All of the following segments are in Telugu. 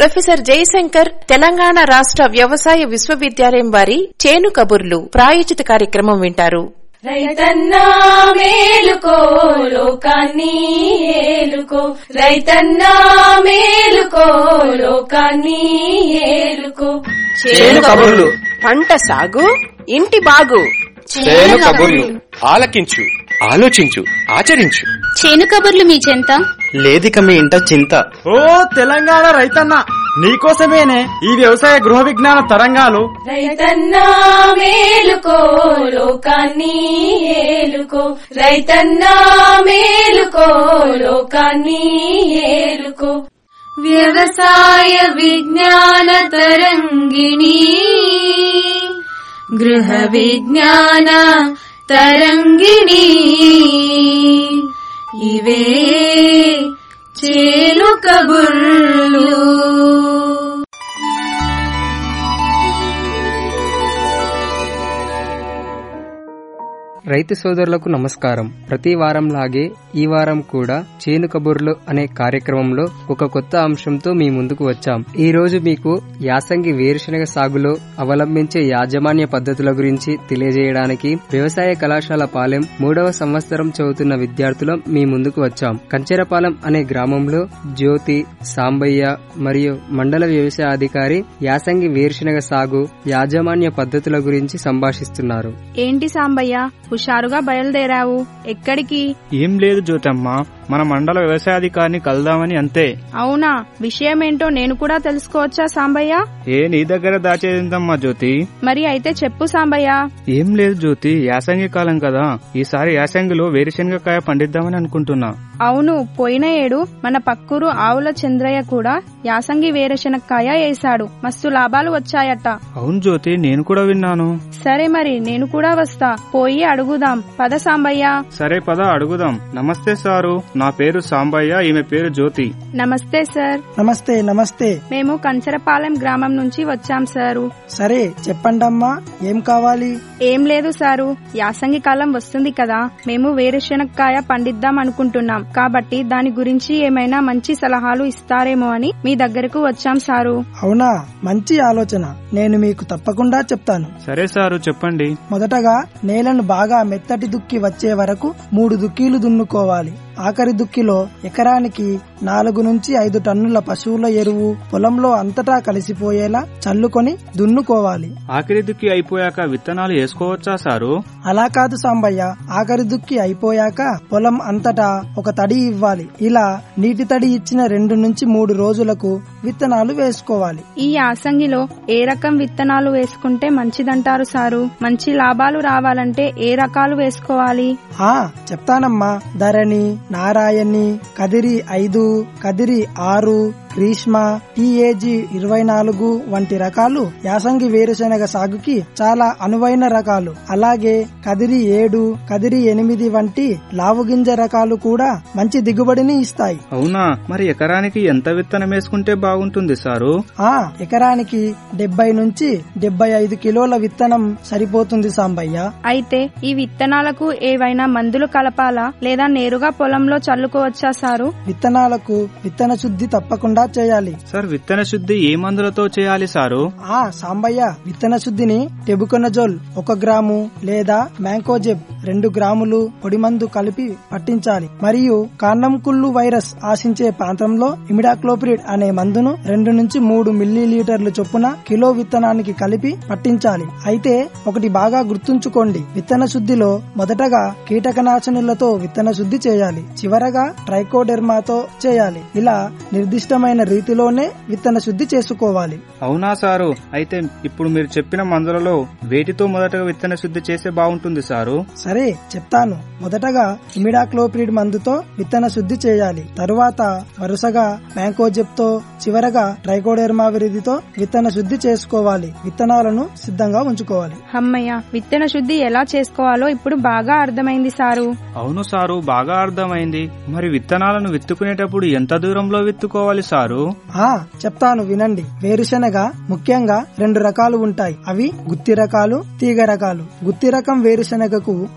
ప్రొఫెసర్ జయశంకర్ తెలంగాణ రాష్ట్ర వ్యవసాయ విశ్వవిద్యాలయం వారి చేను కబుర్లు ప్రాయోజిత కార్యక్రమం వింటారు రైతన్నా మేలుకో లోకాన్ని ఏలుకో రైతన్నా మేలుకో లోకాన్ని ఏలుకో చేను కబుర్లు పంట సాగు ఇంటి బాగు చేను కబుర్లు ఆలకించు ఆలోచించు ఆచరించు చేను కబుర్లు మీ చెంత లేదిక మీ ఇంట చింత ఓ తెలంగాణ రైతన్న నీకోసమేనే ఈ వ్యవసాయ గృహ విజ్ఞాన తరంగాలు రైతన్నా మేలుకో లోకాన్ని ఏలుకో రైతన్నా మేలుకో లోకాన్ని ఏలుకో వ్యవసాయ విజ్ఞాన తరంగిణి గృహ విజ్ఞాన తరంగిణి ఇవే చేలు కబుర్లు రైతు సోదరులకు నమస్కారం ప్రతి వారం లాగే ఈ వారం కూడా చేను కబుర్లు అనే కార్యక్రమంలో ఒక కొత్త అంశంతో మీ ముందుకు వచ్చాం ఈ రోజు మీకు యాసంగి వేరుశనగ సాగులో అవలంబించే యాజమాన్య పద్ధతుల గురించి తెలియజేయడానికి వ్యవసాయ కళాశాల పాలెం మూడవ సంవత్సరం చదువుతున్న విద్యార్థులం మీ ముందుకు వచ్చాం కంచెరపాలెం అనే గ్రామంలో జ్యోతి సాంబయ్య మరియు మండల వ్యవసాయ అధికారి యాసంగి వేరుశనగ సాగు యాజమాన్య పద్ధతుల గురించి సంభాషిస్తున్నారు ఏంటి సాంబయ్య హుషారుగా బయలుదేరావు ఎక్కడికి ఏం లేదు జ్యోతమ్మ మన మండల వ్యవసాయాధికారిని కలుదామని అంతే అవునా విషయమేంటో నేను కూడా తెలుసుకోవచ్చా సాంబయ్య ఏ నీ దగ్గర దాచేదిందమ్మా జ్యోతి మరి అయితే చెప్పు సాంబయ్య ఏం లేదు జ్యోతి యాసంగి కాలం కదా ఈసారి యాసంగిలో వేరుశనగకాయ పండిద్దామని అనుకుంటున్నా అవును పోయిన ఏడు మన పక్కూరు ఆవుల చంద్రయ్య కూడా యాసంగి వేరుశనక్కాయ వేశాడు మస్తు లాభాలు వచ్చాయట అవును జ్యోతి నేను కూడా విన్నాను సరే మరి నేను కూడా వస్తా పోయి అడుగుదాం పద సాంబయ్య సరే పద అడుగుదాం నమస్తే సారు నా పేరు సాంబయ్య ఈమె పేరు జ్యోతి నమస్తే సార్ నమస్తే నమస్తే మేము కంచరపాలెం గ్రామం నుంచి వచ్చాం సారు సరే చెప్పండమ్మా ఏం కావాలి ఏం లేదు సారు యాసంగి కాలం వస్తుంది కదా మేము వేరుశనక్కాయ పండిద్దాం అనుకుంటున్నాం కాబట్టి దాని గురించి ఏమైనా మంచి సలహాలు ఇస్తారేమో అని మీ దగ్గరకు వచ్చాం సారు అవునా మంచి ఆలోచన నేను మీకు తప్పకుండా చెప్తాను సరే సారు చెప్పండి మొదటగా నేలను బాగా మెత్తటి దుక్కి వచ్చే వరకు మూడు దుక్కీలు దున్నుకోవాలి ఆఖరి దుక్కిలో ఎకరానికి నాలుగు నుంచి ఐదు టన్నుల పశువుల ఎరువు పొలంలో అంతటా కలిసిపోయేలా చల్లుకొని దున్నుకోవాలి ఆఖరి దుక్కి అయిపోయాక విత్తనాలు వేసుకోవచ్చా సారు అలా కాదు సాంబయ్య ఆఖరి దుక్కి అయిపోయాక పొలం అంతటా ఒక తడి ఇవ్వాలి ఇలా నీటి తడి ఇచ్చిన రెండు నుంచి మూడు రోజులకు విత్తనాలు వేసుకోవాలి ఈ యాసంగిలో ఏ రకం విత్తనాలు వేసుకుంటే మంచిదంటారు సారు మంచి లాభాలు రావాలంటే ఏ రకాలు వేసుకోవాలి ఆ చెప్తానమ్మా ధరణి నారాయణి కదిరి ఐదు కదిరి ఆరు గ్రీష్మ టీఏజీ ఇరవై నాలుగు వంటి రకాలు యాసంగి వేరుశనగ సాగుకి చాలా అనువైన రకాలు అలాగే కదిరి ఏడు కదిరి ఎనిమిది వంటి లావుగింజ రకాలు కూడా మంచి దిగుబడిని ఇస్తాయి అవునా మరి ఎకరానికి ఎంత విత్తనం వేసుకుంటే బాగుంటుంది సారు ఆ ఎకరానికి డెబ్బై నుంచి డెబ్బై ఐదు కిలోల విత్తనం సరిపోతుంది సాంబయ్య అయితే ఈ విత్తనాలకు ఏవైనా మందులు కలపాలా లేదా నేరుగా పొలంలో చల్లుకోవచ్చా సారు విత్తనాలకు విత్తన శుద్ధి తప్పకుండా చేయాలి సార్ విత్తన శుద్ధి ఏ మందులతో చేయాలి సారు ఆ సాంబయ్య విత్తన శుద్ధిని టెబుకొనజోల్ ఒక గ్రాము లేదా మ్యాంకోజెబ్ రెండు గ్రాములు పొడి మందు కలిపి పట్టించాలి మరియు కాండం కుళ్ళు వైరస్ ఆశించే ప్రాంతంలో ఇమిడాక్లోప్రిడ్ అనే మందును రెండు నుంచి మూడు మిల్లీ లీటర్లు చొప్పున కిలో విత్తనానికి కలిపి పట్టించాలి అయితే ఒకటి బాగా గుర్తుంచుకోండి విత్తన శుద్ధిలో మొదటగా కీటకనాశనులతో విత్తన శుద్ధి చేయాలి చివరగా ట్రైకోడెర్మాతో చేయాలి ఇలా నిర్దిష్టమైన రీతిలోనే విత్తన శుద్ధి చేసుకోవాలి అవునా సారు అయితే ఇప్పుడు మీరు చెప్పిన మందులలో వేటితో మొదటగా విత్తన శుద్ధి చేస్తే బాగుంటుంది సారు సరే చెప్తాను మొదటగా ఇమిడాక్లోప్రిడ్ మందుతో విత్తన శుద్ధి చేయాలి తరువాత వరుసగా మ్యాంకోజెప్ తో చివరగా ట్రైకోడెర్మా విరిదితో విత్తన శుద్ధి చేసుకోవాలి విత్తనాలను సిద్ధంగా ఉంచుకోవాలి అమ్మయ్య విత్తన శుద్ధి ఎలా చేసుకోవాలో ఇప్పుడు బాగా అర్థమైంది సారు అవును సారు బాగా అర్థమైంది మరి విత్తనాలను విత్తుకునేటప్పుడు ఎంత దూరంలో విత్తుకోవాలి సారు ఆ చెప్తాను వినండి వేరుశనగ ముఖ్యంగా రెండు రకాలు ఉంటాయి అవి గుత్తి రకాలు తీగ రకాలు గుత్తి రకం వేరుశనగకు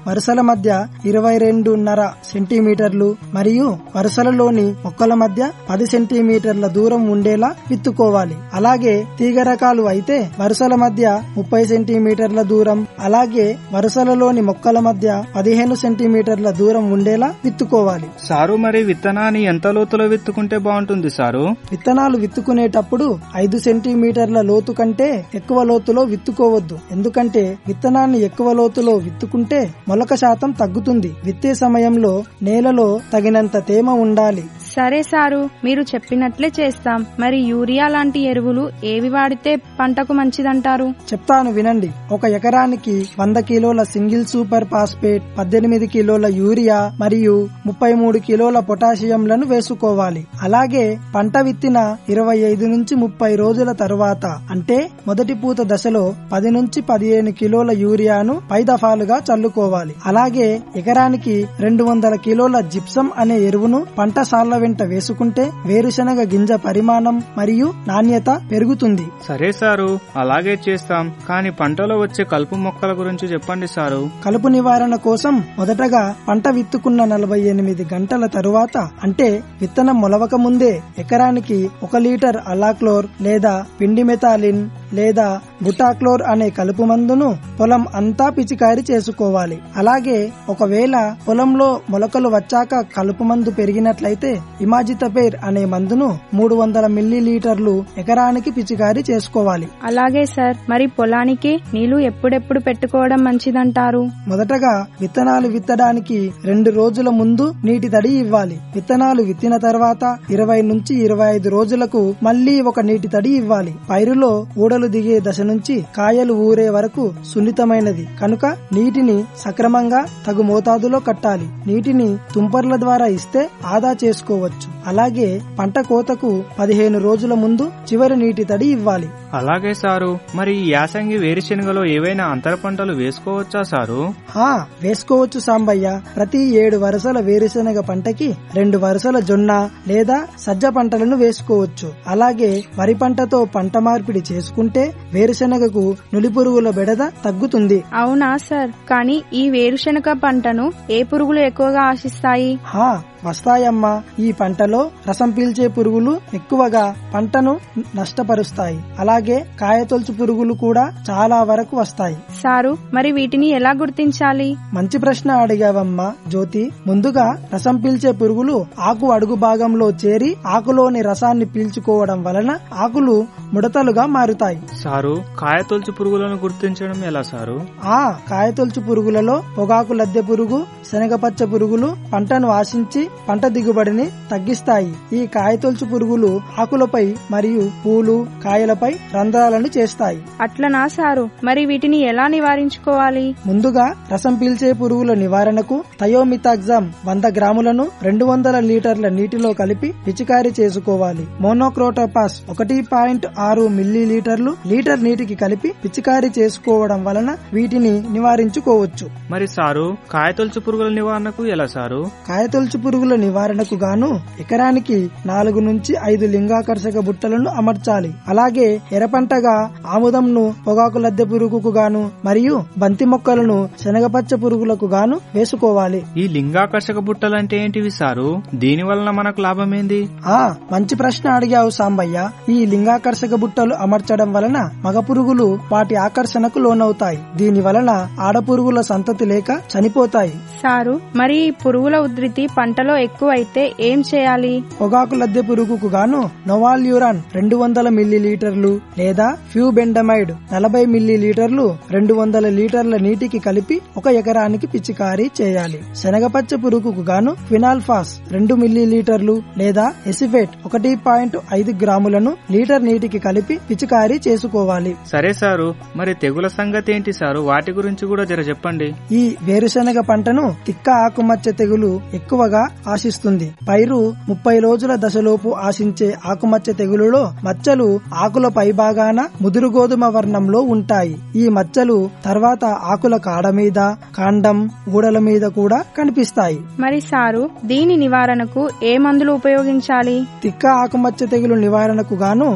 వరుసల మధ్య ఇరవై రెండున్నర సెంటీమీటర్లు మరియు వరుసలలోని మొక్కల మధ్య పది సెంటీమీటర్ల దూరం ఉండేలా విత్తుకోవాలి అలాగే తీగ రకాలు అయితే వరుసల మధ్య ముప్పై సెంటీమీటర్ల దూరం అలాగే వరుసలలోని మొక్కల మధ్య పదిహేను సెంటీమీటర్ల దూరం ఉండేలా విత్తుకోవాలి సారు మరి విత్తనాన్ని ఎంత లోతులో విత్తుకుంటే బాగుంటుంది సారు విత్తనాలు విత్తుకునేటప్పుడు ఐదు సెంటీమీటర్ల లోతు కంటే ఎక్కువ లోతులో విత్తుకోవద్దు ఎందుకంటే విత్తనాన్ని ఎక్కువ లోతులో విత్తుకుంటే మొలక శాతం తగ్గుతుంది విత్తే సమయంలో నేలలో తగినంత తేమ ఉండాలి సరే సారు మీరు చెప్పినట్లే చేస్తాం మరి యూరియా లాంటి ఎరువులు ఏవి వాడితే పంటకు మంచిదంటారు చెప్తాను వినండి ఒక ఎకరానికి వంద కిలోల సింగిల్ సూపర్ ఫాస్ఫేట్ పద్దెనిమిది కిలోల యూరియా మరియు ముప్పై మూడు కిలోల పొటాషియంలను వేసుకోవాలి అలాగే పంట విత్తిన ఇరవై ఐదు నుంచి ముప్పై రోజుల తరువాత అంటే మొదటి పూత దశలో పది నుంచి పదిహేను కిలోల యూరియాను పై దఫాలుగా చల్లుకోవాలి అలాగే ఎకరానికి రెండు వందల కిలోల జిప్సం అనే ఎరువును పంట సాళ్ల వెంట వేసుకుంటే వేరుశనగ గింజ పరిమాణం మరియు నాణ్యత పెరుగుతుంది సరే సారు అలాగే చేస్తాం కానీ పంటలో వచ్చే కలుపు మొక్కల గురించి చెప్పండి సారు కలుపు నివారణ కోసం మొదటగా పంట విత్తుకున్న నలభై ఎనిమిది గంటల తరువాత అంటే విత్తనం మొలవక ముందే ఎకరానికి ఒక లీటర్ అలాక్లోర్ లేదా పిండి మెతాలిన్ లేదా బుటాక్లోర్ అనే కలుపు మందును పొలం అంతా పిచికారి చేసుకోవాలి అలాగే ఒకవేళ పొలంలో మొలకలు వచ్చాక కలుపు మందు పెరిగినట్లయితే ఇమాజితపేర్ అనే మందును మూడు వందల మిల్లీ లీటర్లు ఎకరానికి పిచికారి చేసుకోవాలి అలాగే సార్ మరి పొలానికి నీళ్లు ఎప్పుడెప్పుడు పెట్టుకోవడం మంచిదంటారు మొదటగా విత్తనాలు విత్తడానికి రెండు రోజుల ముందు నీటి తడి ఇవ్వాలి విత్తనాలు విత్తిన తర్వాత ఇరవై నుంచి ఇరవై ఐదు రోజులకు మళ్లీ ఒక నీటి తడి ఇవ్వాలి పైరులో ఊడలు దిగే దశ నుంచి కాయలు ఊరే వరకు సున్నితమైనది కనుక నీటిని సక్రమంగా తగు మోతాదులో కట్టాలి నీటిని తుంపర్ల ద్వారా ఇస్తే ఆదా చేసుకోవచ్చు అలాగే పంట కోతకు పదిహేను రోజుల ముందు చివరి నీటి తడి ఇవ్వాలి అలాగే సారు మరి ఈ యాసంగి వేరుశెనగలో ఏవైనా అంతర పంటలు వేసుకోవచ్చా సారు హా వేసుకోవచ్చు సాంబయ్య ప్రతి ఏడు వరుసల వేరుశెనగ పంటకి రెండు వరుసల జొన్న లేదా సజ్జ పంటలను వేసుకోవచ్చు అలాగే వరి పంటతో పంట మార్పిడి చేసుకుంటే వేరుశెనగకు నులిపురుగుల బెడద తగ్గుతుంది అవునా సార్ కానీ ఈ వేరుశనగ పంటను ఏ పురుగులు ఎక్కువగా ఆశిస్తాయి హా వస్తాయమ్మా ఈ పంటలో రసం పీల్చే పురుగులు ఎక్కువగా పంటను నష్టపరుస్తాయి అలాగే కాయతొలుచు పురుగులు కూడా చాలా వరకు వస్తాయి సారు మరి వీటిని ఎలా గుర్తించాలి మంచి ప్రశ్న అడిగావమ్మా జ్యోతి ముందుగా రసం పీల్చే పురుగులు ఆకు అడుగు భాగంలో చేరి ఆకులోని రసాన్ని పీల్చుకోవడం వలన ఆకులు ముడతలుగా మారుతాయి సారు కాయతొలుచు పురుగులను గుర్తించడం ఎలా సారు ఆ కాయతొలుచు పురుగులలో పొగాకు లద్దె పురుగు శనగపచ్చ పురుగులు పంటను ఆశించి పంట దిగుబడిని తగ్గిస్తాయి ఈ కాయతొలుచు పురుగులు ఆకులపై మరియు పూలు కాయలపై రంధ్రాలను చేస్తాయి అట్లనా సారు మరి వీటిని ఎలా నివారించుకోవాలి ముందుగా రసం పీల్చే పురుగుల నివారణకు థయోమితాగ్జామ్ వంద గ్రాములను రెండు వందల లీటర్ల నీటిలో కలిపి పిచికారీ చేసుకోవాలి మోనోక్రోటోపాస్ ఒకటి పాయింట్ ఆరు మిల్లీ లీటర్లు లీటర్ నీటికి కలిపి పిచికారీ చేసుకోవడం వలన వీటిని నివారించుకోవచ్చు మరి సారు కాయతొలుచు పురుగుల నివారణకు ఎలా సారు కాయతొలుచు పురుగుల నివారణకు గాను ఎకరానికి నాలుగు నుంచి ఐదు లింగాకర్షక బుట్టలను అమర్చాలి అలాగే ఎర్రపంటగా ఆముదంను పొగాకు లద్దె పురుగుకు గాను మరియు బంతి మొక్కలను శనగపచ్చ పురుగులకు గాను వేసుకోవాలి ఈ లింగాకర్షక బుట్టలంటే ఏంటివి సారు దీని వలన మనకు లాభమేంది ఆ మంచి ప్రశ్న అడిగావు సాంబయ్య ఈ లింగాకర్షక బుట్టలు అమర్చడం వలన మగ పురుగులు వాటి ఆకర్షణకు లోనవుతాయి దీని వలన ఆడపురుగుల సంతతి లేక చనిపోతాయి సారు మరి ఈ పురుగుల ఉధృతి పంటలో ఎక్కువైతే ఏం చేయాలి పొగాకు లద్దె పురుగుకు గాను నొవాల్యూరాన్ రెండు వందల మిల్లీ లీటర్లు లేదా ఫ్యూబెండమైడ్ నలభై మిల్లీ లీటర్లు రెండు వందల లీటర్ల నీటికి కలిపి ఒక ఎకరానికి పిచికారీ చేయాలి శనగపచ్చ పురుగుకు గాను ఫినాల్ఫాస్ రెండు మిల్లీ లీటర్లు లేదా ఎసిఫేట్ ఒకటి పాయింట్ ఐదు గ్రాములను లీటర్ నీటికి కలిపి పిచికారీ చేసుకోవాలి సరే సారు మరి తెగుల సంగతి ఏంటి సారు వాటి గురించి కూడా జర చెప్పండి ఈ వేరుశనగ పంటను తిక్క ఆకుమచ్చ తెగులు ఎక్కువగా ఆశిస్తుంది పైరు ముప్పై రోజుల దశలోపు ఆశించే ఆకుమచ్చ తెగులులో మచ్చలు ఆకుల పైభాగాన ముదురు గోధుమ వర్ణంలో ఉంటాయి ఈ మచ్చలు తర్వాత ఆకుల కాడ మీద కాండం ఊడల మీద కూడా కనిపిస్తాయి మరి సారు దీని నివారణకు ఏ మందులు ఉపయోగించాలి తిక్క ఆకుమచ్చ తెగులు నివారణకు గాను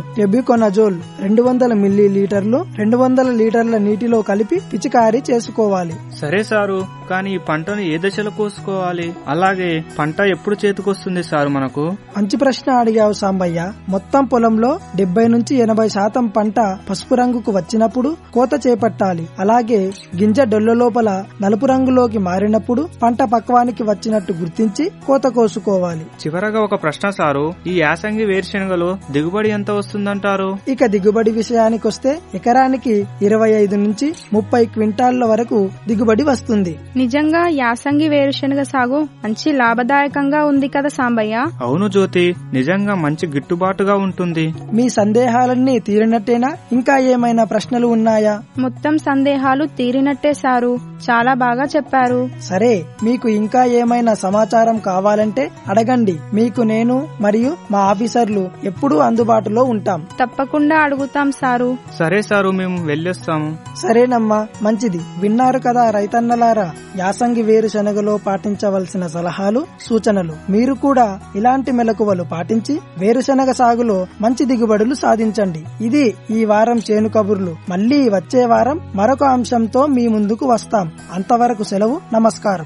టెబుకొనజోల్ రెండు వందల మిల్లీ లీటర్లు రెండు వందల లీటర్ల నీటిలో కలిపి పిచికారీ చేసుకోవాలి సరే సారు కానీ ఈ పంటను ఏ దశలో కోసుకోవాలి అలాగే పంట ఎప్పుడు చేతికొస్తుంది సారు మనకు మంచి ప్రశ్న అడిగావు సాంబయ్య మొత్తం పొలంలో డెబ్బై నుంచి ఎనభై శాతం పంట పసుపు రంగుకు వచ్చినప్పుడు కోత చేపట్టాలి అలాగే గింజ డొల్ల లోపల నలుపు రంగులోకి మారినప్పుడు పంట పక్వానికి వచ్చినట్టు గుర్తించి కోత కోసుకోవాలి చివరగా ఒక ప్రశ్న సారు ఈ యాసంగి వేరుశెనగలో దిగుబడి ఎంత వస్తుందంటారు ఇక దిగుబడి విషయానికొస్తే ఎకరానికి ఇరవై ఐదు నుంచి ముప్పై క్వింటాళ్ల వరకు దిగుబడి వస్తుంది నిజంగా యాసంగి వేరుశనగ సాగు మంచి లాభదాయకంగా ఉంది కదా సాంబయ్య అవును జ్యోతి నిజంగా మంచి గిట్టుబాటుగా ఉంటుంది మీ సందేహాలన్నీ తీరినట్టేనా ఇంకా ఏమైనా ప్రశ్నలు ఉన్నాయా మొత్తం సందేహాలు తీరినట్టే సారు చాలా బాగా చెప్పారు సరే మీకు ఇంకా ఏమైనా సమాచారం కావాలంటే అడగండి మీకు నేను మరియు మా ఆఫీసర్లు ఎప్పుడూ అందుబాటులో ఉంటాం తప్పకుండా అడుగుతాం సారు సరే సారు మేము వెళ్ళొస్తాము సరేనమ్మా మంచిది విన్నారు కదా రైతన్నలారా యాసంగి వేరుశనగలో పాటించవలసిన సలహాలు సూచనలు మీరు కూడా ఇలాంటి మెలకువలు పాటించి వేరుశనగ సాగులో మంచి దిగుబడులు సాధించండి ఇది ఈ వారం చేను కబుర్లు మళ్ళీ వచ్చే వారం మరొక అంశంతో మీ ముందుకు వస్తాం అంతవరకు సెలవు నమస్కారం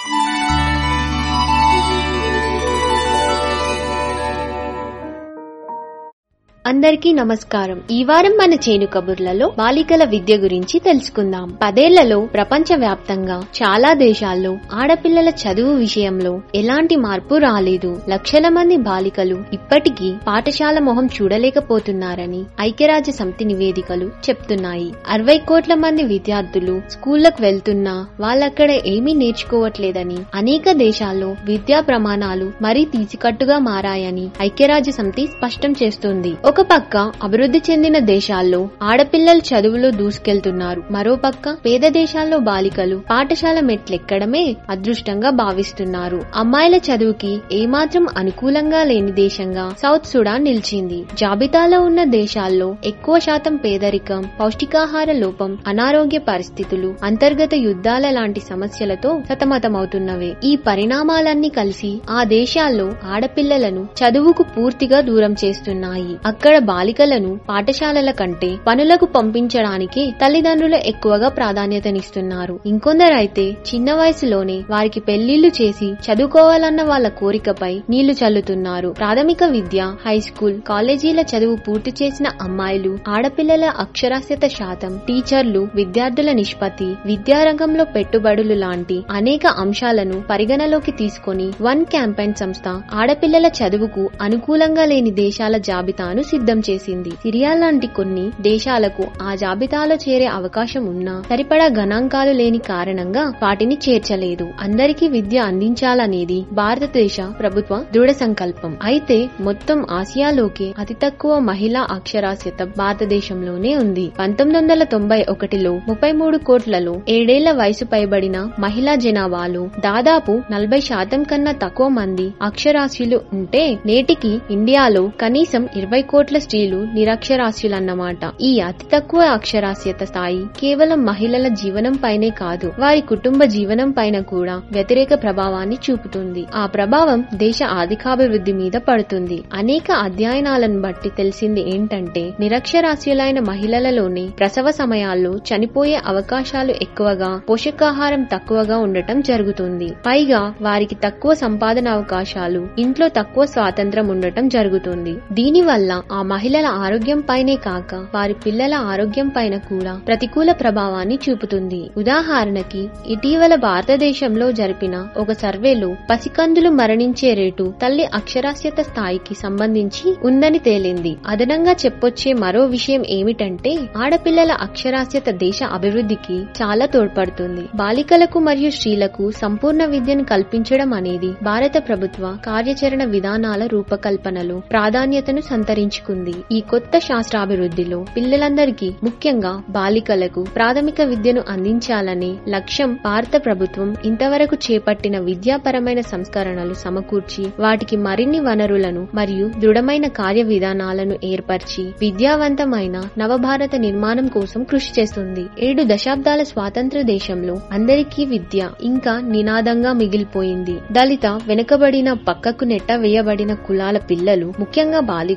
అందరికీ నమస్కారం ఈ వారం మన చేను కబుర్లలో బాలికల విద్య గురించి తెలుసుకుందాం పదేళ్లలో ప్రపంచ వ్యాప్తంగా చాలా దేశాల్లో ఆడపిల్లల చదువు విషయంలో ఎలాంటి మార్పు రాలేదు లక్షల మంది బాలికలు ఇప్పటికీ పాఠశాల మొహం చూడలేకపోతున్నారని ఐక్యరాజ్య సమితి నివేదికలు చెప్తున్నాయి అరవై కోట్ల మంది విద్యార్థులు స్కూళ్లకు వెళ్తున్నా వాళ్ళక్కడ ఏమీ నేర్చుకోవట్లేదని అనేక దేశాల్లో విద్యా ప్రమాణాలు మరీ తీసికట్టుగా మారాయని ఐక్యరాజ్య సమితి స్పష్టం చేస్తుంది ఒక పక్క అభివృద్ధి చెందిన దేశాల్లో ఆడపిల్లలు చదువులో దూసుకెళ్తున్నారు మరో పక్క పేద దేశాల్లో బాలికలు పాఠశాల మెట్లెక్కడమే అదృష్టంగా భావిస్తున్నారు అమ్మాయిల చదువుకి ఏమాత్రం అనుకూలంగా లేని దేశంగా సౌత్ సుడాన్ నిలిచింది జాబితాలో ఉన్న దేశాల్లో ఎక్కువ శాతం పేదరికం పౌష్టికాహార లోపం అనారోగ్య పరిస్థితులు అంతర్గత యుద్ధాల లాంటి సమస్యలతో సతమతమవుతున్నవే ఈ పరిణామాలన్నీ కలిసి ఆ దేశాల్లో ఆడపిల్లలను చదువుకు పూర్తిగా దూరం చేస్తున్నాయి అక్కడ బాలికలను పాఠశాలల కంటే పనులకు పంపించడానికి తల్లిదండ్రులు ఎక్కువగా ప్రాధాన్యతనిస్తున్నారు ఇంకొందరైతే చిన్న వయసులోనే వారికి పెళ్లిళ్లు చేసి చదువుకోవాలన్న వాళ్ళ కోరికపై నీళ్లు చల్లుతున్నారు ప్రాథమిక విద్య హై స్కూల్ కాలేజీల చదువు పూర్తి చేసిన అమ్మాయిలు ఆడపిల్లల అక్షరాస్యత శాతం టీచర్లు విద్యార్థుల నిష్పత్తి విద్యారంగంలో పెట్టుబడులు లాంటి అనేక అంశాలను పరిగణలోకి తీసుకొని వన్ క్యాంపెయిన్ సంస్థ ఆడపిల్లల చదువుకు అనుకూలంగా లేని దేశాల జాబితాను సిద్ధం చేసింది సిరియా లాంటి కొన్ని దేశాలకు ఆ జాబితాలో చేరే అవకాశం ఉన్నా సరిపడా గణాంకాలు లేని కారణంగా వాటిని చేర్చలేదు అందరికీ విద్య అందించాలనేది భారతదేశ ప్రభుత్వ దృఢ సంకల్పం అయితే మొత్తం ఆసియాలోకి అతి తక్కువ మహిళా అక్షరాస్యత భారతదేశంలోనే ఉంది పంతొమ్మిది వందల తొంభై ఒకటిలో ముప్పై మూడు కోట్లలో ఏడేళ్ల వయసు పైబడిన మహిళా జనాభాలో దాదాపు నలభై శాతం కన్నా తక్కువ మంది అక్షరాస్యులు ఉంటే నేటికి ఇండియాలో కనీసం ఇరవై కోట్ల స్త్రీలు నిరక్షరాస్యులన్నమాట ఈ అతి తక్కువ అక్షరాస్యత స్థాయి కేవలం మహిళల జీవనం పైనే కాదు వారి కుటుంబ జీవనం పైన కూడా వ్యతిరేక ప్రభావాన్ని చూపుతుంది ఆ ప్రభావం దేశ ఆర్థికాభివృద్ధి మీద పడుతుంది అనేక అధ్యయనాలను బట్టి తెలిసింది ఏంటంటే నిరక్షరాస్యులైన మహిళలలోనే ప్రసవ సమయాల్లో చనిపోయే అవకాశాలు ఎక్కువగా పోషకాహారం తక్కువగా ఉండటం జరుగుతుంది పైగా వారికి తక్కువ సంపాదన అవకాశాలు ఇంట్లో తక్కువ స్వాతంత్రం ఉండటం జరుగుతుంది దీనివల్ల ఆ మహిళల ఆరోగ్యం పైనే కాక వారి పిల్లల ఆరోగ్యం పైన కూడా ప్రతికూల ప్రభావాన్ని చూపుతుంది ఉదాహరణకి ఇటీవల భారతదేశంలో జరిపిన ఒక సర్వేలో పసికందులు మరణించే రేటు తల్లి అక్షరాస్యత స్థాయికి సంబంధించి ఉందని తేలింది అదనంగా చెప్పొచ్చే మరో విషయం ఏమిటంటే ఆడపిల్లల అక్షరాస్యత దేశ అభివృద్ధికి చాలా తోడ్పడుతుంది బాలికలకు మరియు స్త్రీలకు సంపూర్ణ విద్యను కల్పించడం అనేది భారత ప్రభుత్వ కార్యాచరణ విధానాల రూపకల్పనలో ప్రాధాన్యతను సంతరించుకుంది ఈ కొత్త శాస్త్రాభివృద్ధిలో పిల్లలందరికీ ముఖ్యంగా బాలికలకు ప్రాథమిక విద్యను అందించాలనే లక్ష్యం భారత ప్రభుత్వం ఇంతవరకు చేపట్టిన విద్యాపరమైన సంస్కరణలు సమకూర్చి వాటికి మరిన్ని వనరులను మరియు దృఢమైన కార్య విధానాలను ఏర్పరిచి విద్యావంతమైన నవభారత నిర్మాణం కోసం కృషి చేస్తుంది ఏడు దశాబ్దాల స్వాతంత్ర దేశంలో అందరికీ విద్య ఇంకా నినాదంగా మిగిలిపోయింది దళిత వెనుకబడిన పక్కకు నెట్ట వేయబడిన కులాల పిల్లలు ముఖ్యంగా బాలికలు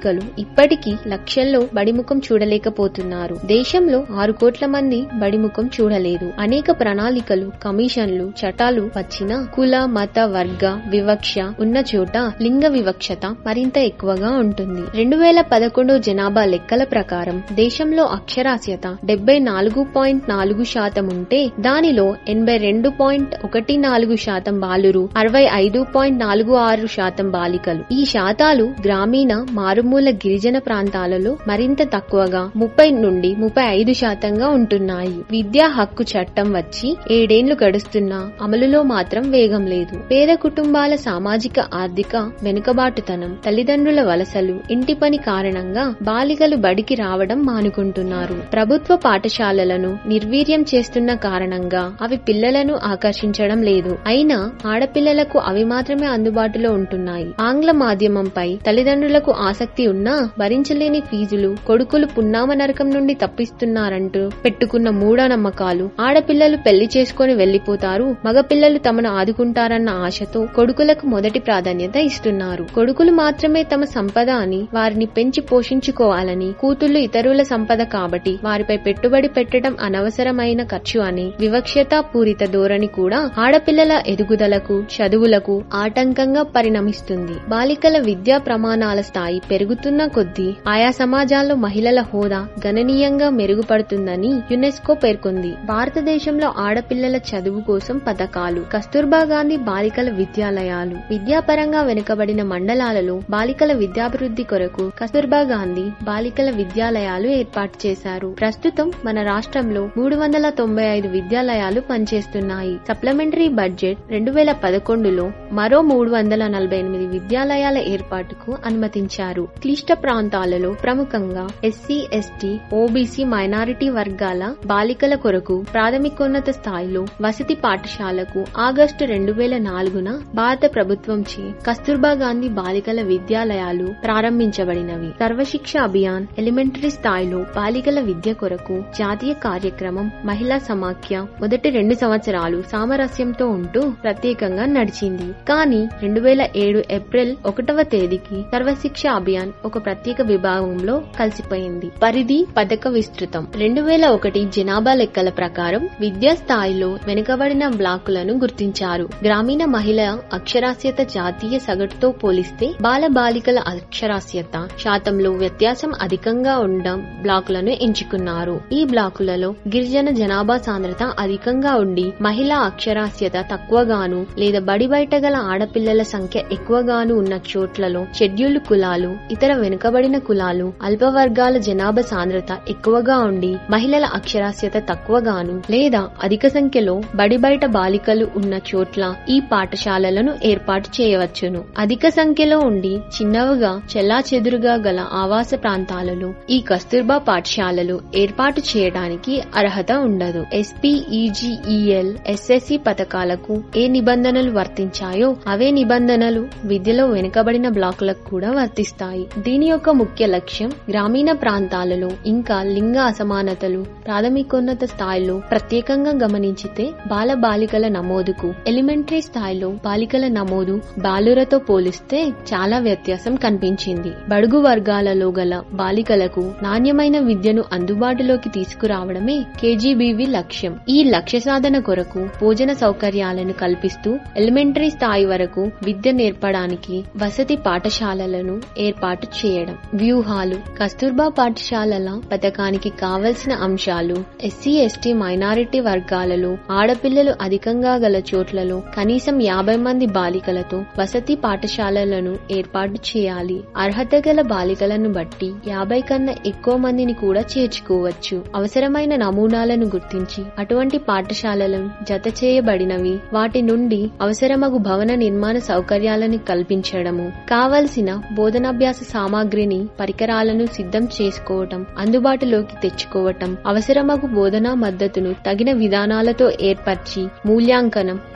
ఇప్పటికీ లక్షల్లో బడిముఖం చూడలేకపోతున్నారు దేశంలో ఆరు కోట్ల మంది బడిముఖం చూడలేదు అనేక ప్రణాళికలు కమిషన్లు చట్టాలు వచ్చినా కుల మత వర్గ వివక్ష ఉన్న చోట లింగ వివక్షత మరింత ఎక్కువగా ఉంటుంది రెండు వేల పదకొండు జనాభా లెక్కల ప్రకారం దేశంలో అక్షరాస్యత డెబ్బై నాలుగు పాయింట్ నాలుగు శాతం ఉంటే దానిలో ఎనభై రెండు పాయింట్ ఒకటి నాలుగు శాతం బాలురు అరవై ఐదు పాయింట్ నాలుగు ఆరు శాతం బాలికలు ఈ శాతాలు గ్రామీణ మారుమూల గిరిజన ప్రాంతాలలో మరింత తక్కువగా ముప్పై నుండి ముప్పై ఐదు శాతంగా ఉంటున్నాయి విద్యా హక్కు చట్టం వచ్చి ఏడేండ్లు గడుస్తున్నా అమలులో మాత్రం వేగం లేదు పేద కుటుంబాల సామాజిక ఆర్థిక వెనుకబాటుతనం తల్లిదండ్రుల వలసలు ఇంటి పని కారణంగా బాలికలు బడికి రావడం మానుకుంటున్నారు ప్రభుత్వ పాఠశాలలను నిర్వీర్యం చేస్తున్న కారణంగా అవి పిల్లలను ఆకర్షించడం లేదు అయినా ఆడపిల్లలకు అవి మాత్రమే అందుబాటులో ఉంటున్నాయి ఆంగ్ల మాధ్యమంపై తల్లిదండ్రులకు ఆసక్తి ఉన్నా భరించలేని ఫీజులు కొడుకులు పున్నామ నరకం నుండి తప్పిస్తున్నారంటూ పెట్టుకున్న మూఢనమ్మకాలు ఆడపిల్లలు పెళ్లి చేసుకుని వెళ్లిపోతారు మగపిల్లలు తమను ఆదుకుంటారన్న ఆశతో కొడుకులకు మొదటి ప్రాధాన్యత ఇస్తున్నారు కొడుకులు మాత్రమే తమ సంపద అని వారిని పెంచి పోషించుకోవాలని కూతుళ్లు ఇతరుల సంపద కాబట్టి వారిపై పెట్టుబడి పెట్టడం అనవసరమైన ఖర్చు అని వివక్షతా పూరిత ధోరణి కూడా ఆడపిల్లల ఎదుగుదలకు చదువులకు ఆటంకంగా పరిణమిస్తుంది బాలికల విద్యా ప్రమాణాల స్థాయి పెరుగుతున్న కొద్దీ ఆయా సమాజాల్లో మహిళల హోదా గణనీయంగా మెరుగుపడుతుందని యునెస్కో పేర్కొంది భారతదేశంలో ఆడపిల్లల చదువు కోసం పథకాలు కస్తూర్బా గాంధీ బాలికల విద్యాలయాలు విద్యాపరంగా వెనుకబడిన మండలాలలో బాలికల విద్యాభివృద్ధి కొరకు కస్తూర్బా గాంధీ బాలికల విద్యాలయాలు ఏర్పాటు చేశారు ప్రస్తుతం మన రాష్ట్రంలో మూడు వందల తొంభై ఐదు విద్యాలయాలు పనిచేస్తున్నాయి సప్లిమెంటరీ బడ్జెట్ రెండు వేల పదకొండులో మరో మూడు వందల నలభై ఎనిమిది విద్యాలయాల ఏర్పాటుకు అనుమతించారు క్లిష్ట ప్రాంతాలలో ప్రముఖంగా ఎస్సీ ఎస్టీ ఓబీసీ మైనారిటీ వర్గాల బాలికల కొరకు ప్రాథమికోన్నత స్థాయిలో వసతి పాఠశాలకు ఆగస్టు రెండు వేల నాలుగున భారత ప్రభుత్వంచే కస్తూర్బా గాంధీ బాలికల విద్యాలయాలు ప్రారంభించబడినవి సర్వశిక్ష అభియాన్ ఎలిమెంటరీ స్థాయిలో బాలికల విద్య కొరకు జాతీయ కార్యక్రమం మహిళా సమాఖ్య మొదటి రెండు సంవత్సరాలు సామరస్యంతో ఉంటూ ప్రత్యేకంగా నడిచింది కానీ రెండు వేల ఏడు ఏప్రిల్ ఒకటవ తేదీకి సర్వశిక్ష అభియాన్ ఒక ప్రత్యేక విభాగంలో కలిసిపోయింది పరిధి పథక విస్తృతం రెండు వేల ఒకటి జనాభా లెక్కల ప్రకారం విద్యా స్థాయిలో వెనుకబడిన బ్లాకులను గుర్తించారు గ్రామీణ మహిళ అక్షరాస్యత జాతీయ సగటుతో పోలిస్తే బాల బాలికల అక్షరాస్యత శాతంలో వ్యత్యాసం అధికంగా ఉండడం బ్లాకులను ఎంచుకున్నారు ఈ బ్లాకులలో గిరిజన జనాభా సాంద్రత అధికంగా ఉండి మహిళా అక్షరాస్యత తక్కువగాను లేదా బడి బయట గల ఆడపిల్లల సంఖ్య ఎక్కువగాను ఉన్న చోట్లలో షెడ్యూల్డ్ కులాలు ఇతర వెనుకబడిన కులాలు అల్ప వర్గాల జనాభా సాంద్రత ఎక్కువగా ఉండి మహిళల అక్షరాస్యత తక్కువగాను లేదా అధిక సంఖ్యలో బడి బయట బాలికలు ఉన్న చోట్ల ఈ పాఠశాలలను ఏర్పాటు చేయవచ్చును అధిక సంఖ్యలో ఉండి చిన్నవిగా చెల్లా చెదురుగా గల ఆవాస ప్రాంతాలలో ఈ కస్తూర్బా పాఠశాలలు ఏర్పాటు చేయడానికి అర్హత ఉండదు ఎస్పీఈజీఈఎల్ ఎస్ఎస్సి పథకాలకు ఏ నిబంధనలు వర్తించాయో అవే నిబంధనలు విద్యలో వెనుకబడిన బ్లాకులకు కూడా వర్తిస్తాయి దీని యొక్క ముఖ్య లక్ష్యం గ్రామీణ ప్రాంతాలలో ఇంకా లింగ అసమానతలు ప్రాథమికోన్నత స్థాయిలో ప్రత్యేకంగా గమనించితే బాల బాలికల నమోదుకు ఎలిమెంటరీ స్థాయిలో బాలికల నమోదు బాలురతో పోలిస్తే చాలా వ్యత్యాసం కనిపించింది బడుగు వర్గాలలో గల బాలికలకు నాణ్యమైన విద్యను అందుబాటులోకి తీసుకురావడమే కేజీబీవి లక్ష్యం ఈ లక్ష్య సాధన కొరకు భోజన సౌకర్యాలను కల్పిస్తూ ఎలిమెంటరీ స్థాయి వరకు విద్య నేర్పడానికి వసతి పాఠశాలలను ఏర్పాటు చేయడం వ్యూహాలు కస్తూర్బా పాఠశాలల పథకానికి కావలసిన అంశాలు ఎస్సీ ఎస్టీ మైనారిటీ వర్గాలలో ఆడపిల్లలు అధికంగా గల చోట్లలో కనీసం యాభై మంది బాలికలతో వసతి పాఠశాలలను ఏర్పాటు చేయాలి అర్హత గల బాలికలను బట్టి యాభై కన్నా ఎక్కువ మందిని కూడా చేర్చుకోవచ్చు అవసరమైన నమూనాలను గుర్తించి అటువంటి పాఠశాలలను జత చేయబడినవి వాటి నుండి అవసరమగు భవన నిర్మాణ సౌకర్యాలను కల్పించడము కావలసిన బోధనాభ్యాస సామాగ్రిని పరికరాలను సిద్ధం చేసుకోవటం అందుబాటులోకి తెచ్చుకోవటం అవసరమగు బోధనా మద్దతును తగిన విధానాలతో ఏర్పరిచి మూల్యాంకనం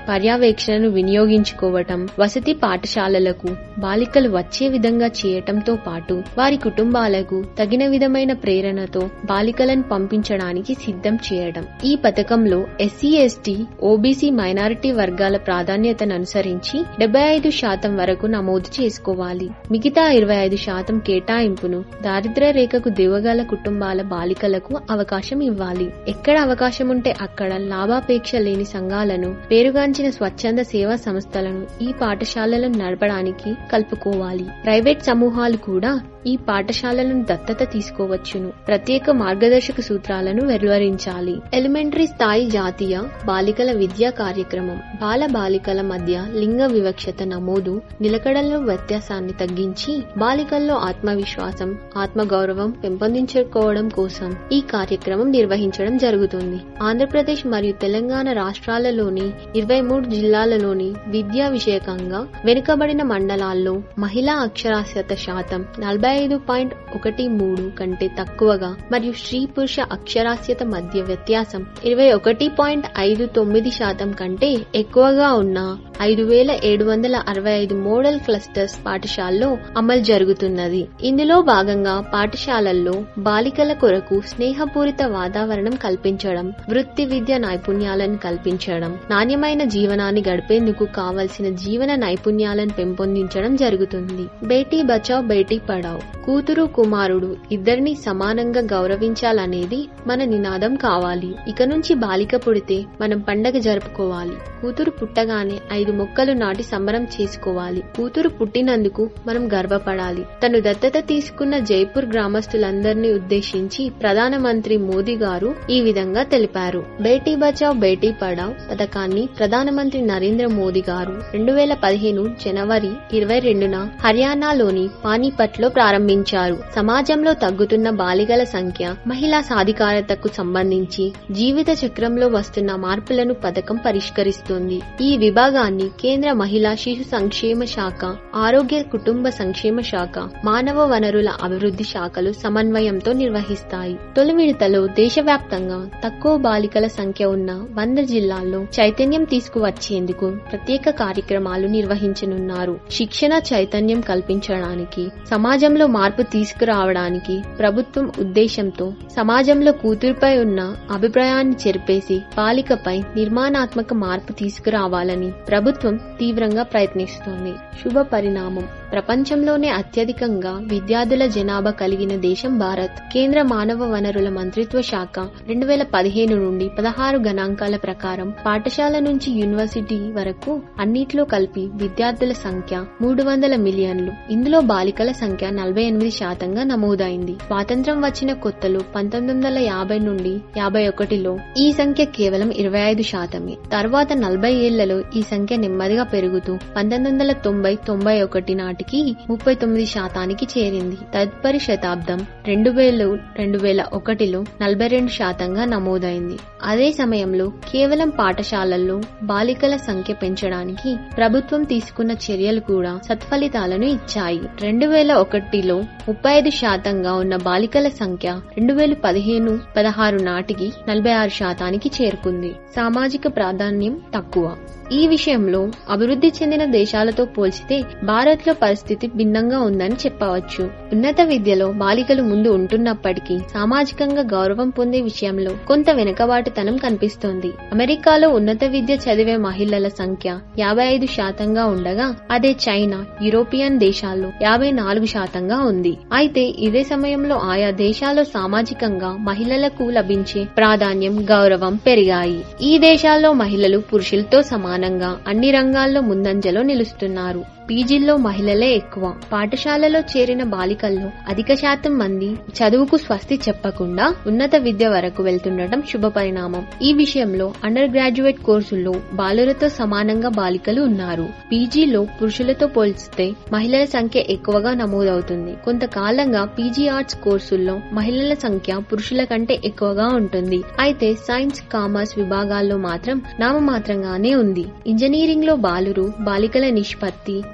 పర్యవేక్షణను వినియోగించుకోవటం వసతి పాఠశాలలకు బాలికలు వచ్చే విధంగా చేయటంతో పాటు వారి కుటుంబాలకు తగిన విధమైన ప్రేరణతో బాలికలను పంపించడానికి సిద్ధం చేయడం ఈ పథకంలో ఎస్సీ ఎస్టీ ఓబీసీ మైనారిటీ వర్గాల ప్రాధాన్యతను అనుసరించి డెబ్బై ఐదు శాతం వరకు నమోదు చేసుకోవాలి మిగతా ఇరవై ఐదు శాతం కేటాయింపును దారిద్ర్య రేఖకు దివగల కుటుంబాల బాలికలకు అవకాశం ఇవ్వాలి ఎక్కడ అవకాశం ఉంటే అక్కడ లాభాపేక్ష లేని సంఘాలను పేరుగాంచిన స్వచ్ఛంద సేవా సంస్థలను ఈ పాఠశాలలను నడపడానికి కలుపుకోవాలి ప్రైవేట్ సమూహాలు కూడా ఈ పాఠశాలలను దత్తత తీసుకోవచ్చును ప్రత్యేక మార్గదర్శక సూత్రాలను వెలువరించాలి ఎలిమెంటరీ స్థాయి జాతీయ బాలికల విద్యా కార్యక్రమం బాల బాలికల మధ్య లింగ వివక్షత నమోదు నిలకడలో వ్యత్యాసాన్ని తగ్గించి బాలికల్లో ఆత్మవిశ్వాసం ఆత్మగౌరవం పెంపొందించుకోవడం కోసం ఈ కార్యక్రమం నిర్వహించడం జరుగుతుంది ఆంధ్రప్రదేశ్ మరియు తెలంగాణ రాష్ట్రాలలోని ఇరవై మూడు జిల్లాలలోని విద్యా విషయకంగా వెనుకబడిన మండలాల్లో మహిళా అక్షరాస్యత శాతం నలభై ఐదు పాయింట్ ఒకటి మూడు కంటే తక్కువగా మరియు స్త్రీ పురుష అక్షరాస్యత మధ్య వ్యత్యాసం ఇరవై ఒకటి పాయింట్ ఐదు తొమ్మిది శాతం కంటే ఎక్కువగా ఉన్న ఐదు వేల ఏడు వందల అరవై ఐదు మోడల్ క్లస్టర్స్ పాఠశాలలో అమలు జరుగుతున్నది ఇందులో భాగంగా పాఠశాలల్లో బాలికల కొరకు స్నేహపూరిత వాతావరణం కల్పించడం వృత్తి విద్య నైపుణ్యాలను కల్పించడం నాణ్యమైన జీవనాన్ని గడిపేందుకు కావలసిన జీవన నైపుణ్యాలను పెంపొందించడం జరుగుతుంది బేటీ బచావ్ బేటీ పడావ్ కూతురు కుమారుడు ఇద్దరిని సమానంగా గౌరవించాలనేది మన నినాదం కావాలి ఇక నుంచి బాలిక పుడితే మనం పండగ జరుపుకోవాలి కూతురు పుట్టగానే ఐదు మొక్కలు నాటి సంబరం చేసుకోవాలి కూతురు పుట్టినందుకు మనం గర్వపడాలి తను దత్తత తీసుకున్న జైపూర్ గ్రామస్తులందరినీ ఉద్దేశించి ప్రధానమంత్రి మోదీ గారు ఈ విధంగా తెలిపారు బేటీ బచావ్ బేటీ పడావ్ పథకాన్ని ప్రధానమంత్రి నరేంద్ర మోదీ గారు రెండు వేల పదిహేను జనవరి ఇరవై రెండున హర్యానాలోని పానీపట్ లో ప్రారంభించారు సమాజంలో తగ్గుతున్న బాలికల సంఖ్య మహిళా సాధికారతకు సంబంధించి జీవిత చక్రంలో వస్తున్న మార్పులను పథకం పరిష్కరిస్తుంది ఈ విభాగాన్ని కేంద్ర మహిళా శిశు సంక్షేమ శాఖ ఆరోగ్య కుటుంబ సంక్షేమ శాఖ మానవ వనరుల అభివృద్ధి శాఖలు సమన్వయంతో నిర్వహిస్తాయి తొలి విడతలో దేశవ్యాప్తంగా తక్కువ బాలికల సంఖ్య ఉన్న వంద జిల్లాల్లో చైతన్యం తీసుకువచ్చేందుకు ప్రత్యేక కార్యక్రమాలు నిర్వహించనున్నారు శిక్షణ చైతన్యం కల్పించడానికి సమాజంలో మార్పు తీసుకురావడానికి ప్రభుత్వం ఉద్దేశంతో సమాజంలో కూతురుపై ఉన్న అభిప్రాయాన్ని చెరిపేసి బాలికపై నిర్మాణాత్మక మార్పు తీసుకురావాలని ప్రభుత్వం తీవ్రంగా ప్రయత్నిస్తోంది శుభ పరిణామం ప్రపంచంలోనే అత్యధికంగా విద్యార్థుల జనాభా కలిగిన దేశం భారత్ కేంద్ర మానవ వనరుల మంత్రిత్వ శాఖ రెండు వేల పదిహేను నుండి పదహారు గణాంకాల ప్రకారం పాఠశాల నుంచి యూనివర్సిటీ వరకు అన్నిట్లో కలిపి విద్యార్థుల సంఖ్య మూడు వందల మిలియన్లు ఇందులో బాలికల సంఖ్య నలభై ఎనిమిది శాతంగా నమోదైంది స్వాతంత్రం వచ్చిన కొత్తలో పంతొమ్మిది వందల యాభై నుండి యాభై ఒకటిలో ఈ సంఖ్య కేవలం ఇరవై ఐదు శాతమే తర్వాత నలభై ఏళ్లలో ఈ సంఖ్య నెమ్మదిగా పెరుగుతూ పంతొమ్మిది వందల తొంభై తొంభై ఒకటి నాటికి ముప్పై తొమ్మిది శాతానికి చేరింది తదుపరి శతాబ్దం రెండు వేలు రెండు వేల ఒకటిలో నలభై రెండు శాతంగా నమోదైంది అదే సమయంలో కేవలం పాఠశాలల్లో బాలికల సంఖ్య పెంచడానికి ప్రభుత్వం తీసుకున్న చర్యలు కూడా సత్ఫలితాలను ఇచ్చాయి రెండు వేల ఒకటిలో ముప్పై ఐదు శాతంగా ఉన్న బాలికల సంఖ్య రెండు వేల పదిహేను పదహారు నాటికి నలభై ఆరు శాతానికి చేరుకుంది సామాజిక ప్రాధాన్యం తక్కువ ఈ విషయంలో అభివృద్ధి చెందిన దేశాలతో పోల్చితే భారత్ లో పరిస్థితి భిన్నంగా ఉందని చెప్పవచ్చు ఉన్నత విద్యలో బాలికలు ముందు ఉంటున్నప్పటికీ సామాజికంగా గౌరవం పొందే విషయంలో కొంత వెనుకబాటుతనం కనిపిస్తోంది అమెరికాలో ఉన్నత విద్య చదివే మహిళల సంఖ్య యాభై ఐదు శాతంగా ఉండగా అదే చైనా యూరోపియన్ దేశాల్లో యాభై నాలుగు శాతంగా ఉంది అయితే ఇదే సమయంలో ఆయా దేశాల్లో సామాజికంగా మహిళలకు లభించే ప్రాధాన్యం గౌరవం పెరిగాయి ఈ దేశాల్లో మహిళలు పురుషులతో సమానంగా అన్ని రంగాల్లో ముందంజలో నిలుస్తున్నారు పీజీల్లో మహిళలే ఎక్కువ పాఠశాలలో చేరిన బాలికల్లో అధిక శాతం మంది చదువుకు స్వస్తి చెప్పకుండా ఉన్నత విద్య వరకు వెళ్తుండటం శుభ పరిణామం ఈ విషయంలో అండర్ గ్రాడ్యుయేట్ కోర్సుల్లో బాలులతో సమానంగా బాలికలు ఉన్నారు పీజీలో పురుషులతో పోల్చితే మహిళల సంఖ్య ఎక్కువగా నమోదవుతుంది కొంతకాలంగా పీజీ ఆర్ట్స్ కోర్సుల్లో మహిళల సంఖ్య పురుషుల కంటే ఎక్కువగా ఉంటుంది అయితే సైన్స్ కామర్స్ విభాగాల్లో మాత్రం నామమాత్రంగానే ఉంది ఇంజనీరింగ్ లో బాలురు బాలికల నిష్పత్తి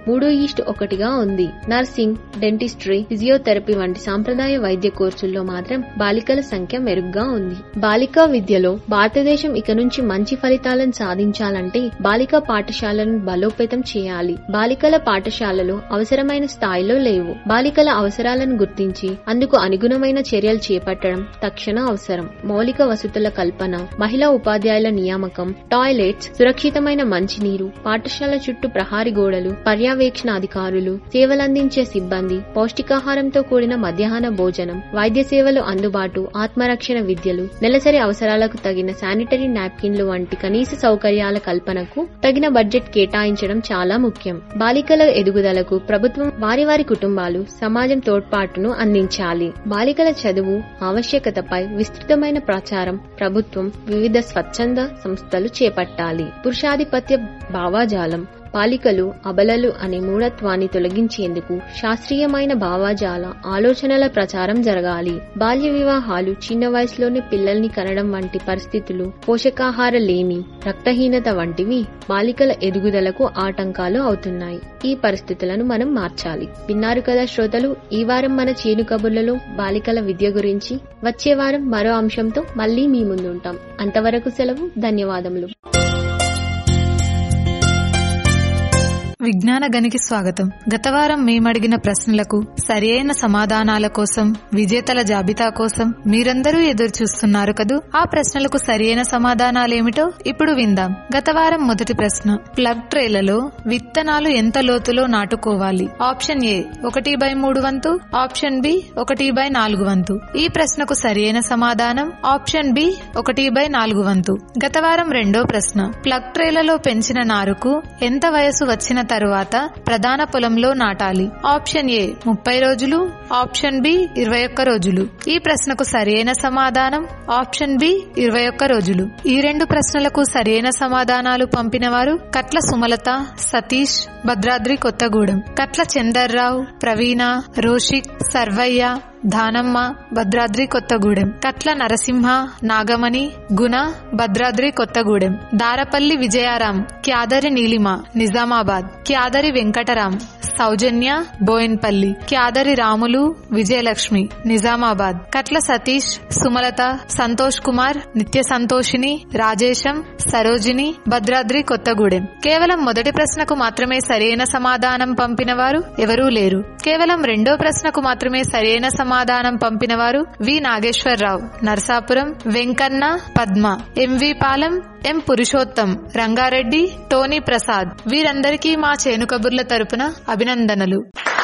మూడు ఈస్ట్ ఒకటిగా ఉంది నర్సింగ్ డెంటిస్ట్రీ ఫిజియోథెరపీ వంటి సాంప్రదాయ వైద్య కోర్సుల్లో మాత్రం బాలికల సంఖ్య మెరుగ్గా ఉంది బాలికా విద్యలో భారతదేశం ఇక నుంచి మంచి ఫలితాలను సాధించాలంటే బాలికా పాఠశాలను బలోపేతం చేయాలి బాలికల పాఠశాలలు అవసరమైన స్థాయిలో లేవు బాలికల అవసరాలను గుర్తించి అందుకు అనుగుణమైన చర్యలు చేపట్టడం తక్షణ అవసరం మౌలిక వసతుల కల్పన మహిళా ఉపాధ్యాయుల నియామకం టాయిలెట్స్ సురక్షితమైన మంచినీరు పాఠశాల చుట్టూ ప్రహారీ గోడలు పర్యవేక్షణ అధికారులు సేవలందించే సిబ్బంది పౌష్టికాహారంతో కూడిన మధ్యాహ్న భోజనం వైద్య సేవలు అందుబాటు ఆత్మరక్షణ విద్యలు నెలసరి అవసరాలకు తగిన శానిటరీ నాప్కిన్లు వంటి కనీస సౌకర్యాల కల్పనకు తగిన బడ్జెట్ కేటాయించడం చాలా ముఖ్యం బాలికల ఎదుగుదలకు ప్రభుత్వం వారి వారి కుటుంబాలు సమాజం తోడ్పాటును అందించాలి బాలికల చదువు ఆవశ్యకతపై విస్తృతమైన ప్రచారం ప్రభుత్వం వివిధ స్వచ్ఛంద సంస్థలు చేపట్టాలి పురుషాధిపత్య భావాజాలం బాలికలు అబలలు అనే మూఢత్వాన్ని తొలగించేందుకు శాస్త్రీయమైన భావాజాల ఆలోచనల ప్రచారం జరగాలి బాల్య వివాహాలు చిన్న వయసులోనే పిల్లల్ని కనడం వంటి పరిస్థితులు పోషకాహార లేమి రక్తహీనత వంటివి బాలికల ఎదుగుదలకు ఆటంకాలు అవుతున్నాయి ఈ పరిస్థితులను మనం మార్చాలి విన్నారు కదా శ్రోతలు ఈ వారం మన చేను కబుర్లలో బాలికల విద్య గురించి వచ్చే వారం మరో అంశంతో మళ్లీ మీ ముందుంటాం అంతవరకు సెలవు ధన్యవాదములు విజ్ఞాన గనికి స్వాగతం గత వారం మేమడిగిన ప్రశ్నలకు సరియైన సమాధానాల కోసం విజేతల జాబితా కోసం మీరందరూ ఎదురు చూస్తున్నారు కదూ ఆ ప్రశ్నలకు సరియైన సమాధానాలేమిటో ఇప్పుడు విందాం గత వారం మొదటి ప్రశ్న ప్లగ్ ట్రేలలో విత్తనాలు ఎంత లోతులో నాటుకోవాలి ఆప్షన్ ఏ ఒకటి బై మూడు వంతు ఆప్షన్ బి ఒకటి బై నాలుగు వంతు ఈ ప్రశ్నకు సరియైన సమాధానం ఆప్షన్ బి ఒకటి బై నాలుగు వంతు గత వారం రెండో ప్రశ్న ప్లగ్ ట్రేలలో పెంచిన నారుకు ఎంత వయసు వచ్చిన తరువాత ప్రధాన పొలంలో నాటాలి ఆప్షన్ ఏ ముప్పై రోజులు ఆప్షన్ బి ఇరవై ఒక్క రోజులు ఈ ప్రశ్నకు సరియైన సమాధానం ఆప్షన్ బి ఇరవై ఒక్క రోజులు ఈ రెండు ప్రశ్నలకు సరియైన సమాధానాలు పంపిన వారు కట్ల సుమలత సతీష్ భద్రాద్రి కొత్తగూడెం కట్ల చందర్రావు ప్రవీణ రోషిక్ సర్వయ్య ధానమ్మ భద్రాద్రి కొత్తగూడెం కట్ల నరసింహ నాగమణి గుణ భద్రాద్రి కొత్తగూడెం దారపల్లి విజయారాం క్యాదరి నీలిమ నిజామాబాద్ క్యాదరి వెంకటరాం సౌజన్య బోయిన్పల్లి క్యాదరి రాములు విజయలక్ష్మి నిజామాబాద్ కట్ల సతీష్ సుమలత సంతోష్ కుమార్ నిత్య సంతోషిని రాజేశం సరోజిని భద్రాద్రి కొత్తగూడెం కేవలం మొదటి ప్రశ్నకు మాత్రమే సరైన సమాధానం పంపిన వారు ఎవరూ లేరు కేవలం రెండో ప్రశ్నకు మాత్రమే సరైన సమాధానం పంపిన వారు V Nageswara Rao Narasapuram Venkanna Padma M V Palem M Purushottam Ranga Reddy Tony Prasad వీరందరికీ మా చేను కబుర్ల తరపున అభినందనలు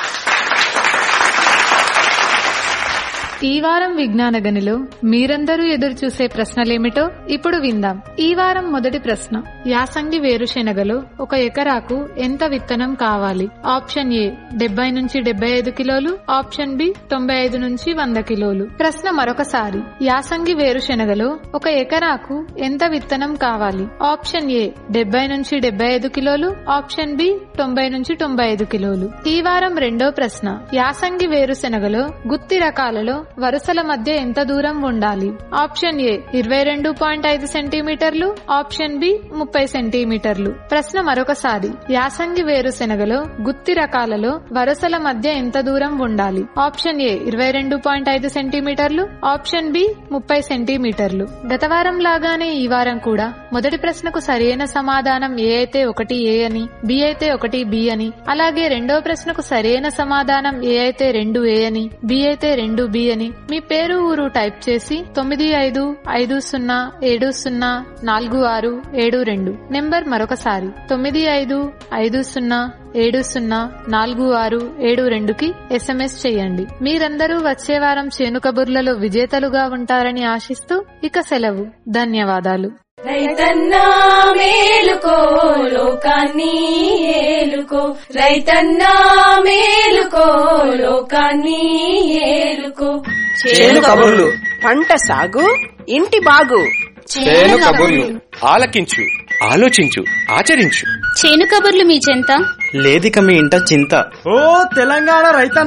ఈ వారం విజ్ఞాన గనిలో మీరందరూ ఎదురు చూసే ప్రశ్నలేమిటో ఇప్పుడు విందాం ఈ వారం మొదటి ప్రశ్న యాసంగి వేరుశెనగలో ఒక ఎకరాకు ఎంత విత్తనం కావాలి ఆప్షన్ ఏ డెబ్బై నుంచి డెబ్బై ఐదు కిలోలు ఆప్షన్ బి తొంభై ఐదు నుంచి వంద కిలోలు ప్రశ్న మరొకసారి యాసంగి వేరుశెనగలో ఒక ఎకరాకు ఎంత విత్తనం కావాలి ఆప్షన్ ఏ డెబ్బై నుంచి డెబ్బై ఐదు కిలోలు ఆప్షన్ బి తొంభై నుంచి తొంభై ఐదు కిలోలు ఈ వారం రెండో ప్రశ్న యాసంగి వేరుశెనగలో గుత్తి రకాలలో వరుసల మధ్య ఎంత దూరం ఉండాలి ఆప్షన్ ఏ ఇరవై రెండు పాయింట్ ఐదు సెంటీమీటర్లు ఆప్షన్ బి ముప్పై సెంటీమీటర్లు ప్రశ్న మరొకసారి యాసంగి వేరుశెనగలో గుత్తి రకాలలో వరుసల మధ్య ఎంత దూరం ఉండాలి ఆప్షన్ ఏ ఇరవై రెండు పాయింట్ ఐదు సెంటీమీటర్లు ఆప్షన్ బి ముప్పై సెంటీమీటర్లు గత వారం లాగానే ఈ వారం కూడా మొదటి ప్రశ్నకు సరైన సమాధానం ఏ అయితే ఒకటి ఏ అని బి అయితే ఒకటి బి అని అలాగే రెండో ప్రశ్నకు సరైన సమాధానం ఏ అయితే రెండు ఏ అని బి అయితే రెండు బి అని మీ పేరు ఊరు టైప్ చేసి తొమ్మిది ఐదు ఐదు సున్నా ఏడు సున్నా నాలుగు ఆరు ఏడు రెండు నెంబర్ మరొకసారి తొమ్మిది ఐదు ఐదు సున్నా ఏడు సున్నా నాలుగు ఆరు ఏడు రెండుకి ఎస్ఎంఎస్ చేయండి మీరందరూ వచ్చే వారం చేను కబుర్లలో విజేతలుగా ఉంటారని ఆశిస్తూ ఇక సెలవు ధన్యవాదాలు రైతన్నా మేలుకో లోకాన్ని ఏలుకో రైతన్నా మేలుకో లోకాన్ని ఏలుకో చేను కబుర్లు పంట సాగు ఇంటి బాగు చేను కబుర్లు ఆలకించు ఆలోచించు ఆచరించు చేను కబుర్లు మీ చెంత లేదిక మీ ఇంట చింత ఓ తెలంగాణ రైతన్న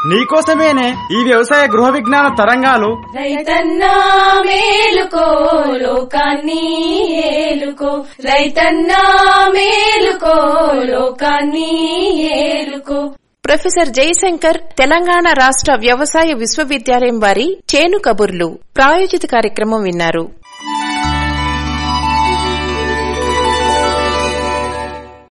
నీకోసమేనే ఈ వ్యవసాయ గృహ విజ్ఞాన తరంగాలు రైతన్నా మేలుకో లోకాన్ని ఏలుకో రైతన్నా మేలుకో లోకాన్ని ఏలుకో ప్రొఫెసర్ జయశంకర్ తెలంగాణ రాష్ట్ర వ్యవసాయ విశ్వవిద్యాలయం వారి చేను కబుర్లు ప్రాయోజిత కార్యక్రమం విన్నారు